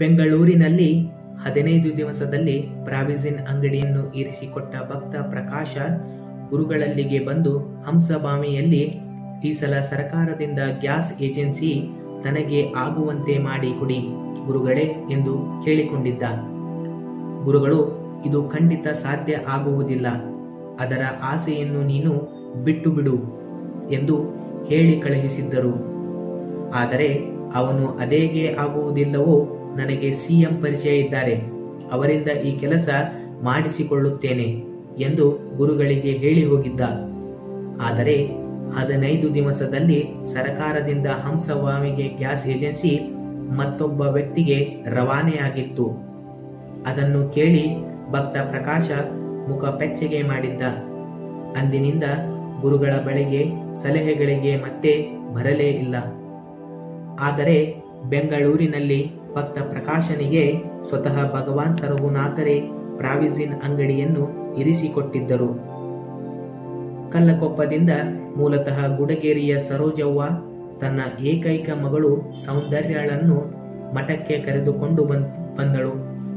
ಬೆಂಗಳೂರಿನಲ್ಲಿ ಹದಿನೈದು ದಿವಸದಲ್ಲಿ ಪ್ರಾವಿಸಿನ್ ಅಂಗಡಿಯನ್ನು ಇರಿಸಿಕೊಟ್ಟ ಭಕ್ತ ಪ್ರಕಾಶ ಗುರುಗಳಲ್ಲಿಗೆ ಬಂದು ಹಂಸಭಾಮಿಯಲ್ಲಿ ಈ ಸಲ ಸರ್ಕಾರದಿಂದ ಗ್ಯಾಸ್ ಏಜೆನ್ಸಿ ತನಗೆ ಆಗುವಂತೆ ಮಾಡಿ ಕೊಡಿ ಗುರುಗಳೇ ಎಂದು ಕೇಳಿಕೊಂಡಿದ್ದ ಗುರುಗಳು ಇದು ಖಂಡಿತ ಸಾಧ್ಯ ಆಗುವುದಿಲ್ಲ ಅದರ ಆಸೆಯನ್ನು ನೀನು ಬಿಟ್ಟು ಬಿಡು ಎಂದು ಹೇಳಿ ಕಳುಹಿಸಿದ್ದರು ಆದರೆ ಅವನು ಅದೇಗೆ ಆಗುವುದಿಲ್ಲವೋ ನನಗೆ ಸಿಎಂ ಪರಿಚಯ ಇದ್ದಾರೆ ಅವರಿಂದ ಈ ಕೆಲಸ ಮಾಡಿಸಿಕೊಳ್ಳುತ್ತೇನೆ ಎಂದು ಗುರುಗಳಿಗೆ ಹೇಳಿ ಹೋಗಿದ್ದ ಆದರೆ ಹದಿನೈದು ದಿವಸದಲ್ಲಿ ಸರಕಾರದಿಂದ ಹಂಸವಾಮಿಗೆ ಗ್ಯಾಸ್ ಏಜೆನ್ಸಿ ಮತ್ತೊಬ್ಬ ವ್ಯಕ್ತಿಗೆ ರವಾನೆಯಾಗಿತ್ತು ಅದನ್ನು ಕೇಳಿ ಭಕ್ತ ಪ್ರಕಾಶ ಮುಖ ಪೆಚ್ಚಗೆ ಮಾಡಿದ್ದ ಅಂದಿನಿಂದ ಗುರುಗಳ ಬಳಿಗೆ ಸಲಹೆಗಳಿಗೆ ಮತ್ತೆ ಬರಲೇ ಇಲ್ಲ ಆದರೆ ಬೆಂಗಳೂರಿನಲ್ಲಿ ಭಕ್ತ ಪ್ರಕಾಶನಿಗೆ ಸ್ವತಃ ಭಗವಾನ್ ಸರ್ವನಾಥರೇ ಪ್ರಾವಿಸಿನ್ ಅಂಗಡಿಯನ್ನು ಇರಿಸಿಕೊಟ್ಟಿದ್ದರು ಕಲ್ಲಕೊಪ್ಪದಿಂದ ಮೂಲತಃ ಗುಡಗೇರಿಯ ಸರೋಜವ್ವ ತನ್ನ ಏಕೈಕ ಮಗಳು ಸೌಂದರ್ಯಳನ್ನು ಮಠಕ್ಕೆ ಕರೆದುಕೊಂಡು ಬಂದ್ ಬಂದಳು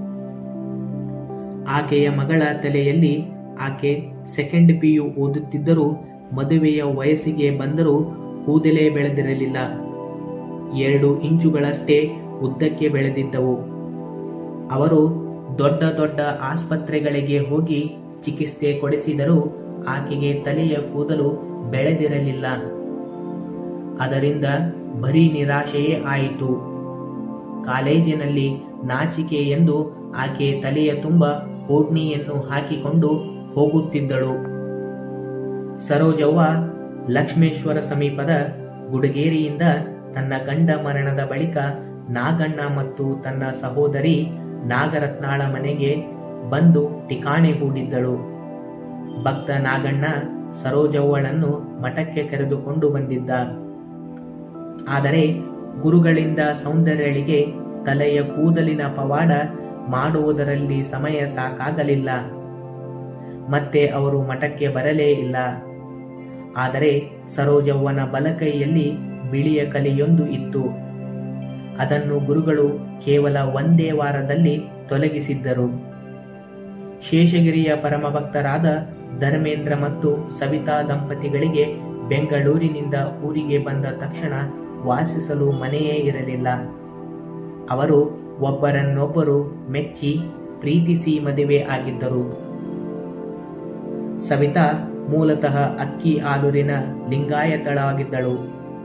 ಆಕೆಯ ಮಗಳ ತಲೆಯಲ್ಲಿ ಆಕೆ ಸೆಕೆಂಡ್ ಪಿಯು ಓದುತ್ತಿದ್ದರೂ ಮದುವೆಯ ವಯಸ್ಸಿಗೆ ಬಂದರೂ ಕೂದಲೇ ಬೆಳೆದಿರಲಿಲ್ಲ ಎರಡು ಇಂಚುಗಳಷ್ಟೇ ಉದ್ದಕ್ಕೆ ಬೆಳೆದಿದ್ದವು ಅವರು ದೊಡ್ಡ ದೊಡ್ಡ ಆಸ್ಪತ್ರೆಗಳಿಗೆ ಹೋಗಿ ಚಿಕಿತ್ಸೆ ಕೊಡಿಸಿದರೂ ಆಕೆಗೆ ತಲೆಯ ಕೂದಲು ಬೆಳೆದಿರಲಿಲ್ಲ ಅದರಿಂದ ಬರೀ ನಿರಾಶೆಯೇ ಆಯಿತು ಕಾಲೇಜಿನಲ್ಲಿ ನಾಚಿಕೆ ಎಂದು ಆಕೆ ತಲೆಯ ತುಂಬ ಓಡ್ನಿಯನ್ನು ಹಾಕಿಕೊಂಡು ಹೋಗುತ್ತಿದ್ದಳು ಸರೋಜವ್ವ ಲಕ್ಷ್ಮೇಶ್ವರ ಸಮೀಪದ ಗುಡಗೇರಿಯಿಂದ ತನ್ನ ಗಂಡ ಮರಣದ ಬಳಿಕ ನಾಗಣ್ಣ ಮತ್ತು ತನ್ನ ಸಹೋದರಿ ನಾಗರತ್ನಾಳ ಮನೆಗೆ ಬಂದು ಠಿಕಾಣೆ ಹೂಡಿದ್ದಳು ಭಕ್ತ ನಾಗಣ್ಣ ಸರೋಜವ್ವಳನ್ನು ಮಠಕ್ಕೆ ಕರೆದುಕೊಂಡು ಬಂದಿದ್ದ ಆದರೆ ಗುರುಗಳಿಂದ ಸೌಂದರ್ಯಳಿಗೆ ತಲೆಯ ಕೂದಲಿನ ಪವಾಡ ಮಾಡುವುದರಲ್ಲಿ ಸಮಯ ಸಾಕಾಗಲಿಲ್ಲ ಮತ್ತೆ ಅವರು ಮಠಕ್ಕೆ ಬರಲೇ ಇಲ್ಲ ಆದರೆ ಸರೋಜವ್ವನ ಬಲಕೈಯಲ್ಲಿ ಬಿಳಿಯ ಕಲೆಯೊಂದು ಇತ್ತು ಅದನ್ನು ಗುರುಗಳು ಕೇವಲ ಒಂದೇ ವಾರದಲ್ಲಿ ತೊಲಗಿಸಿದ್ದರು ಶೇಷಗಿರಿಯ ಪರಮಭಕ್ತರಾದ ಧರ್ಮೇಂದ್ರ ಮತ್ತು ಸವಿತಾ ದಂಪತಿಗಳಿಗೆ ಬೆಂಗಳೂರಿನಿಂದ ಊರಿಗೆ ಬಂದ ತಕ್ಷಣ ವಾಸಿಸಲು ಮನೆಯೇ ಇರಲಿಲ್ಲ ಅವರು ಒಬ್ಬರನ್ನೊಬ್ಬರು ಮೆಚ್ಚಿ ಪ್ರೀತಿಸಿ ಮದುವೆ ಆಗಿದ್ದರು ಸವಿತಾ ಮೂಲತಃ ಅಕ್ಕಿ ಆಲೂರಿನ ಲಿಂಗಾಯತಳಾಗಿದ್ದಳು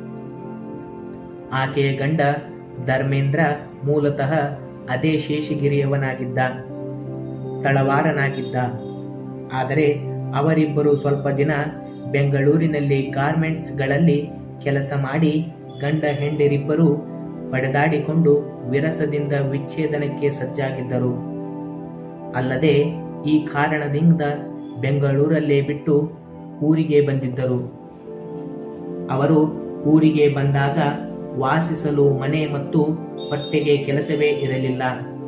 ಆಕೆಯ ಗಂಡ ಧರ್ಮೇಂದ್ರ ಮೂಲತಃ ಅದೇ ಶೇಷಗಿರಿಯವನಾಗಿದ್ದ ತಳವಾರನಾಗಿದ್ದ ಆದರೆ ಅವರಿಬ್ಬರು ಸ್ವಲ್ಪ ದಿನ ಬೆಂಗಳೂರಿನಲ್ಲಿ ಗಾರ್ಮೆಂಟ್ಸ್ಗಳಲ್ಲಿ ಕೆಲಸ ಮಾಡಿ ಗಂಡ ಹೆಂಡರಿಬ್ಬರು ಪಡೆದಾಡಿಕೊಂಡು ವಿರಸದಿಂದ ವಿಚ್ಛೇದನಕ್ಕೆ ಸಜ್ಜಾಗಿದ್ದರು ಅಲ್ಲದೆ ಈ ಕಾರಣದಿಂದ ಬೆಂಗಳೂರಲ್ಲೇ ಬಿಟ್ಟು ಊರಿಗೆ ಬಂದಿದ್ದರು ಅವರು ಊರಿಗೆ ಬಂದಾಗ ವಾಸಿಸಲು ಮನೆ ಮತ್ತು ಹೊಟ್ಟೆಗೆ ಕೆಲಸವೇ ಇರಲಿಲ್ಲ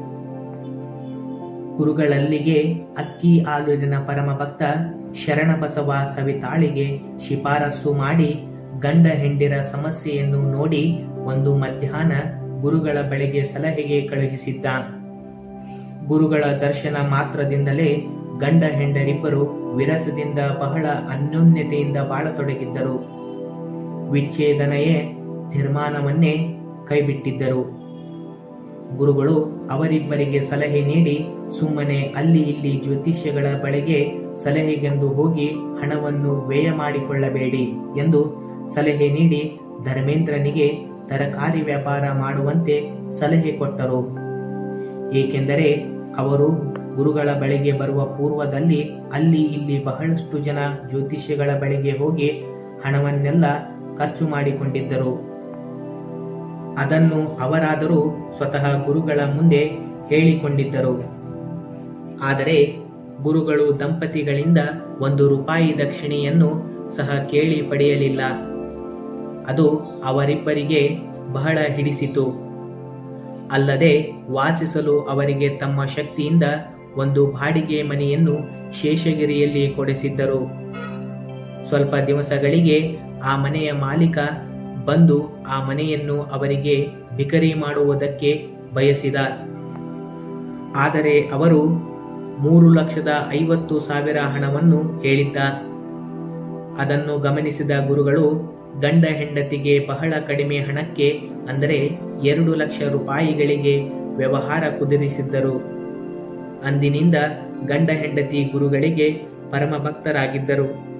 ಗುರುಗಳಲ್ಲಿಗೆ ಅಕ್ಕಿ ಆಲೂರಿನ ಪರಮಭಕ್ತ ಶರಣಬಸವ ಸವಿತಾಳಿಗೆ ಶಿಫಾರಸ್ಸು ಮಾಡಿ ಗಂಡ ಹೆಂಡಿರ ಸಮಸ್ಯೆಯನ್ನು ನೋಡಿ ಒಂದು ಮಧ್ಯಾಹ್ನ ಗುರುಗಳ ಬಳಿಗೆ ಸಲಹೆಗೆ ಕಳುಹಿಸಿದ್ದ ಗುರುಗಳ ದರ್ಶನ ಮಾತ್ರದಿಂದಲೇ ಗಂಡ ಹೆಂಡರಿಬ್ಬರು ವಿರಸದಿಂದ ಬಹಳ ಅನ್ಯೋನ್ಯತೆಯಿಂದ ಬಾಳತೊಡಗಿದ್ದರು ವಿಚ್ಛೇದನೆಯೇ ತೀರ್ಮಾನವನ್ನೇ ಕೈಬಿಟ್ಟಿದ್ದರು ಗುರುಗಳು ಅವರಿಬ್ಬರಿಗೆ ಸಲಹೆ ನೀಡಿ ಸುಮ್ಮನೆ ಅಲ್ಲಿ ಇಲ್ಲಿ ಜ್ಯೋತಿಷ್ಯಗಳ ಬಳಿಗೆ ಸಲಹೆಗೆಂದು ಹೋಗಿ ಹಣವನ್ನು ವ್ಯಯ ಮಾಡಿಕೊಳ್ಳಬೇಡಿ ಎಂದು ಸಲಹೆ ನೀಡಿ ಧರ್ಮೇಂದ್ರನಿಗೆ ತರಕಾರಿ ವ್ಯಾಪಾರ ಮಾಡುವಂತೆ ಸಲಹೆ ಕೊಟ್ಟರು ಏಕೆಂದರೆ ಅವರು ಗುರುಗಳ ಬಳಿಗೆ ಬರುವ ಪೂರ್ವದಲ್ಲಿ ಅಲ್ಲಿ ಇಲ್ಲಿ ಬಹಳಷ್ಟು ಜನ ಜ್ಯೋತಿಷ್ಯಗಳ ಬಳಿಗೆ ಹೋಗಿ ಹಣವನ್ನೆಲ್ಲ ಖರ್ಚು ಮಾಡಿಕೊಂಡಿದ್ದರು ಅದನ್ನು ಅವರಾದರೂ ಸ್ವತಃ ಗುರುಗಳ ಮುಂದೆ ಹೇಳಿಕೊಂಡಿದ್ದರು ಆದರೆ ಗುರುಗಳು ದಂಪತಿಗಳಿಂದ ಒಂದು ರೂಪಾಯಿ ದಕ್ಷಿಣೆಯನ್ನು ಸಹ ಕೇಳಿ ಪಡೆಯಲಿಲ್ಲ ಅದು ಅವರಿಬ್ಬರಿಗೆ ಬಹಳ ಹಿಡಿಸಿತು ಅಲ್ಲದೆ ವಾಸಿಸಲು ಅವರಿಗೆ ತಮ್ಮ ಶಕ್ತಿಯಿಂದ ಒಂದು ಬಾಡಿಗೆ ಮನೆಯನ್ನು ಶೇಷಗಿರಿಯಲ್ಲಿ ಕೊಡಿಸಿದ್ದರು ಸ್ವಲ್ಪ ದಿವಸಗಳಿಗೆ ಆ ಮನೆಯ ಮಾಲೀಕ ಬಂದು ಆ ಮನೆಯನ್ನು ಅವರಿಗೆ ಬಿಕರಿ ಮಾಡುವುದಕ್ಕೆ ಬಯಸಿದ ಆದರೆ ಅವರು ಮೂರು ಲಕ್ಷದ ಐವತ್ತು ಸಾವಿರ ಹಣವನ್ನು ಹೇಳಿದ್ದ ಅದನ್ನು ಗಮನಿಸಿದ ಗುರುಗಳು ಗಂಡ ಹೆಂಡತಿಗೆ ಬಹಳ ಕಡಿಮೆ ಹಣಕ್ಕೆ ಅಂದರೆ ಎರಡು ಲಕ್ಷ ರೂಪಾಯಿಗಳಿಗೆ ವ್ಯವಹಾರ ಕುದುರಿಸಿದ್ದರು ಅಂದಿನಿಂದ ಗಂಡ ಹೆಂಡತಿ ಗುರುಗಳಿಗೆ ಪರಮ ಭಕ್ತರಾಗಿದ್ದರು